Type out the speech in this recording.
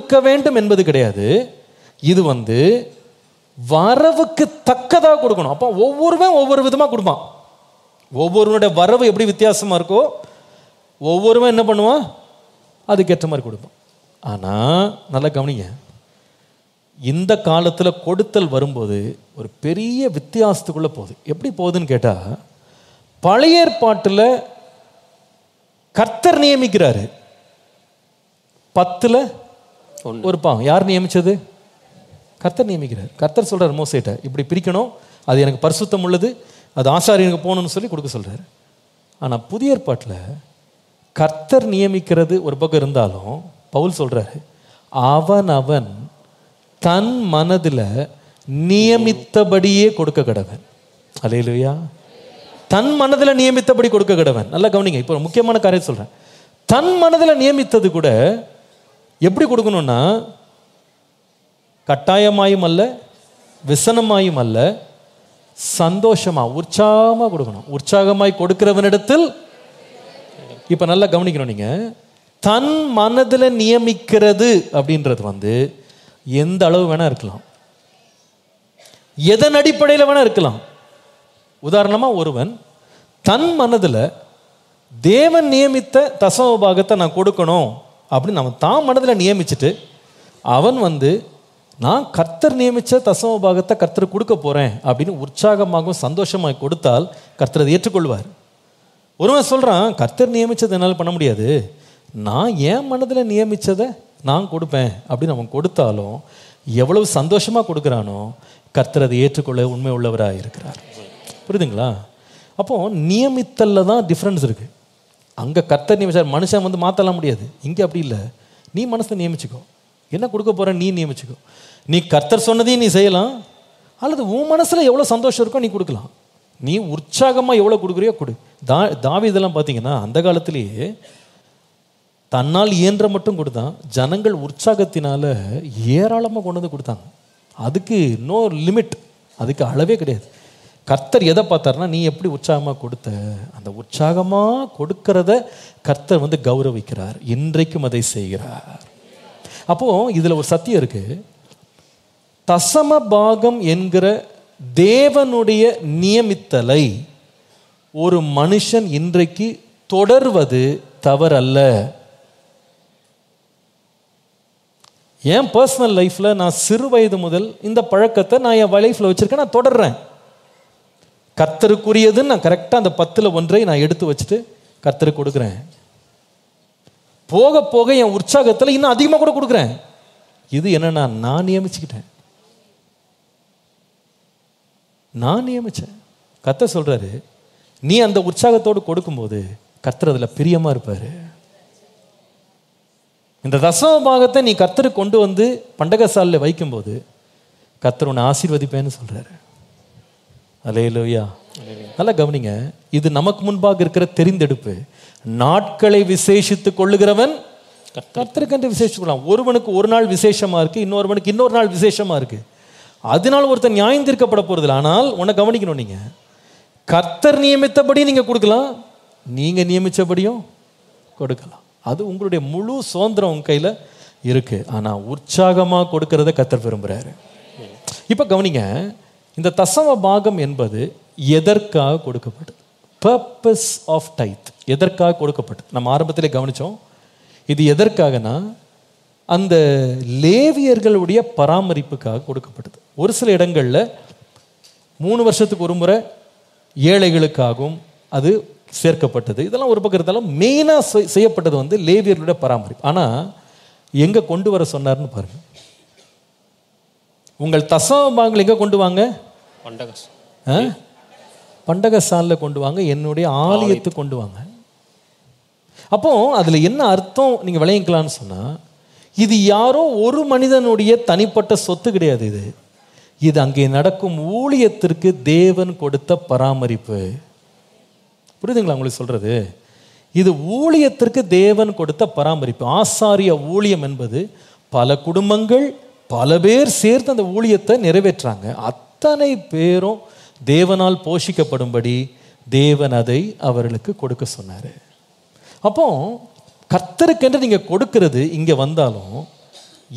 கொடுக்க வேண்டும் என்பது கிடையாது இது வந்து வரவுக்கு தக்கதாக கொடுக்கணும் அப்போ ஒவ்வொருவன் ஒவ்வொரு விதமாக கொடுப்பான் ஒவ்வொருவனுடைய வரவு எப்படி வித்தியாசமாக இருக்கோ ஒவ்வொருவன் என்ன பண்ணுவான் அதுக்கேற்ற மாதிரி கொடுப்பான் ஆனால் நல்லா கவனிங்க இந்த காலத்தில் கொடுத்தல் வரும்போது ஒரு பெரிய வித்தியாசத்துக்குள்ளே போகுது எப்படி போகுதுன்னு கேட்டால் பழைய ஏற்பாட்டில் கர்த்தர் நியமிக்கிறாரு பத்தில் ஒரு பாவம் யார் நியமிச்சது கர்த்தர் நியமிக்கிறார் கர்த்தர் சொல்றார் மோசேட்ட இப்படி பிரிக்கணும் அது எனக்கு பரிசுத்தம் உள்ளது அது ஆசாரியனுக்கு போகணும்னு சொல்லி கொடுக்க சொல்றாரு ஆனால் புதிய ஏற்பாட்டில் கர்த்தர் நியமிக்கிறது ஒரு பக்கம் இருந்தாலும் பவுல் சொல்றாரு அவன் அவன் தன் மனதில் நியமித்தபடியே கொடுக்க கடவன் அலையிலுயா தன் மனதில் நியமித்தபடி கொடுக்க கடவன் நல்லா கவனிங்க இப்போ ஒரு முக்கியமான காரியம் சொல்றேன் தன் மனதில் நியமித்தது கூட எப்படி கொடுக்கணும்னா கட்டாயமாயும் அல்ல விசனமாயும் அல்ல சந்தோஷமா உற்சாகமா கொடுக்கணும் உற்சாகமாய் கொடுக்கிறவனிடத்தில் இப்ப நல்லா கவனிக்கணும் நீங்க தன் மனதில் நியமிக்கிறது அப்படின்றது வந்து எந்த அளவு வேணா இருக்கலாம் எதன் அடிப்படையில் வேணா இருக்கலாம் உதாரணமா ஒருவன் தன் மனதில் தேவன் நியமித்த தசம பாகத்தை நான் கொடுக்கணும் அப்படின்னு அவன் தான் மனதில் நியமிச்சுட்டு அவன் வந்து நான் கர்த்தர் நியமித்த தசம பாகத்தை கர்த்தர் கொடுக்க போறேன் அப்படின்னு உற்சாகமாகவும் சந்தோஷமாக கொடுத்தால் கர்த்தர் அதை ஏற்றுக்கொள்வார் ஒருவன் சொல்றான் கர்த்தர் நியமிச்சதை என்னால் பண்ண முடியாது நான் என் மனதில் நியமிச்சதை நான் கொடுப்பேன் அப்படின்னு அவன் கொடுத்தாலும் எவ்வளவு சந்தோஷமா கொடுக்குறானோ கர்த்தர் அதை ஏற்றுக்கொள்ள உண்மை உள்ளவராக இருக்கிறார் புரியுதுங்களா அப்போ நியமித்தல்ல தான் டிஃப்ரென்ஸ் இருக்கு அங்க கர்த்தர் நியமிச்சார் மனுஷன் வந்து மாத்தலாம் முடியாது இங்க அப்படி இல்லை நீ மனசை நியமிச்சுக்கோ என்ன கொடுக்க போற நீ நியமிச்சுக்கோ நீ கர்த்தர் சொன்னதையும் நீ செய்யலாம் அல்லது உன் மனசுல எவ்வளவு சந்தோஷம் இருக்கோ நீ கொடுக்கலாம் நீ உற்சாகமா எவ்வளவு கொடுக்குறியோ கொடு தா தாவீதெல்லாம் பார்த்தீங்கன்னா அந்த காலத்திலேயே தன்னால் இயன்ற மட்டும் கொடுத்தான் ஜனங்கள் உற்சாகத்தினால ஏராளமாக கொண்டு வந்து கொடுத்தாங்க அதுக்கு நோ லிமிட் அதுக்கு அளவே கிடையாது கர்த்தர் எதை பார்த்தாருன்னா நீ எப்படி உற்சாகமாக கொடுத்த அந்த உற்சாகமாக கொடுக்கறத கர்த்தர் வந்து கௌரவிக்கிறார் இன்றைக்கும் அதை செய்கிறார் அப்போ இதுல ஒரு சத்தியம் இருக்கு தசம பாகம் என்கிற தேவனுடைய நியமித்தலை ஒரு மனுஷன் இன்றைக்கு தொடர்வது தவறல்ல என் பர்சனல் லைஃப்ல நான் சிறு வயது முதல் இந்த பழக்கத்தை நான் என் லைஃப்ல வச்சிருக்கேன் நான் தொடர்றேன் கர்த்தருக்குரியதுன்னு நான் கரெக்டாக அந்த பத்தில் ஒன்றை நான் எடுத்து வச்சுட்டு கர்த்தருக்கு கொடுக்குறேன் போக போக என் உற்சாகத்தில் இன்னும் அதிகமாக கூட கொடுக்குறேன் இது என்னன்னா நான் நியமிச்சுக்கிட்டேன் நான் நியமிச்சேன் கர்த்தர் சொல்றாரு நீ அந்த உற்சாகத்தோடு கொடுக்கும்போது கர்த்தர் அதில் பிரியமா இருப்பாரு இந்த தசம பாகத்தை நீ கர்த்தருக்கு கொண்டு வந்து பண்டகசாலில் வைக்கும்போது கர்த்தர் உன்னை ஆசீர்வதிப்பேன்னு சொல்றாரு அலையலோயா நல்லா கவனிங்க இது நமக்கு முன்பாக இருக்கிற தெரிந்தெடுப்பு நாட்களை விசேஷித்து கொள்ளுகிறவன் கர்த்தருக்கென்று விசேஷிக்கலாம் ஒருவனுக்கு ஒரு நாள் விசேஷமா இருக்கு இன்னொருவனுக்கு இன்னொரு நாள் விசேஷமா இருக்கு அதனால ஒருத்தன் நியாயம் தீர்க்கப்பட போறதில்ல ஆனால் உன்னை கவனிக்கணும் நீங்க கர்த்தர் நியமித்தபடி நீங்க கொடுக்கலாம் நீங்க நியமிச்சபடியும் கொடுக்கலாம் அது உங்களுடைய முழு சுதந்திரம் உங்க கையில இருக்கு ஆனா உற்சாகமா கொடுக்கறத கர்த்தர் விரும்புறாரு இப்ப கவனிங்க இந்த தசம பாகம் என்பது எதற்காக கொடுக்கப்பட்டது பர்பஸ் ஆஃப் டைத் எதற்காக கொடுக்கப்பட்டது நம்ம ஆரம்பத்திலே கவனிச்சோம் இது எதற்காகனா அந்த லேவியர்களுடைய பராமரிப்புக்காக கொடுக்கப்பட்டது ஒரு சில இடங்கள்ல மூணு வருஷத்துக்கு ஒரு முறை ஏழைகளுக்காகவும் அது சேர்க்கப்பட்டது இதெல்லாம் ஒரு பக்கம் இருந்தாலும் மெயினாக செய்யப்பட்டது வந்து லேவியர்களுடைய பராமரிப்பு ஆனால் எங்கே கொண்டு வர சொன்னார்னு பாருங்க உங்கள் தசம பாகங்கள் எங்கே கொண்டு வாங்க பண்டகஸ் ஆ? பண்டகசாலில் கொண்டு வாங்க என்னுடைய ஆலயத்துக்கு கொண்டு வாங்க அப்போ அதில் என்ன அர்த்தம் நீங்கள் விளையிக்கலாம்னு சொன்னால் இது யாரோ ஒரு மனிதனுடைய தனிப்பட்ட சொத்து கிடையாது இது இது அங்கே நடக்கும் ஊழியத்திற்கு தேவன் கொடுத்த பராமரிப்பு புரியுதுங்களா உங்களுக்கு சொல்றது இது ஊழியத்திற்கு தேவன் கொடுத்த பராமரிப்பு ஆசாரிய ஊழியம் என்பது பல குடும்பங்கள் பல பேர் சேர்த்து அந்த ஊழியத்தை நிறைவேற்றாங்க அத்தனை பேரும் தேவனால் போஷிக்கப்படும்படி தேவன் அதை அவர்களுக்கு கொடுக்க சொன்னாரு அப்போ கர்த்தருக்கென்று நீங்க கொடுக்கிறது இங்க வந்தாலும்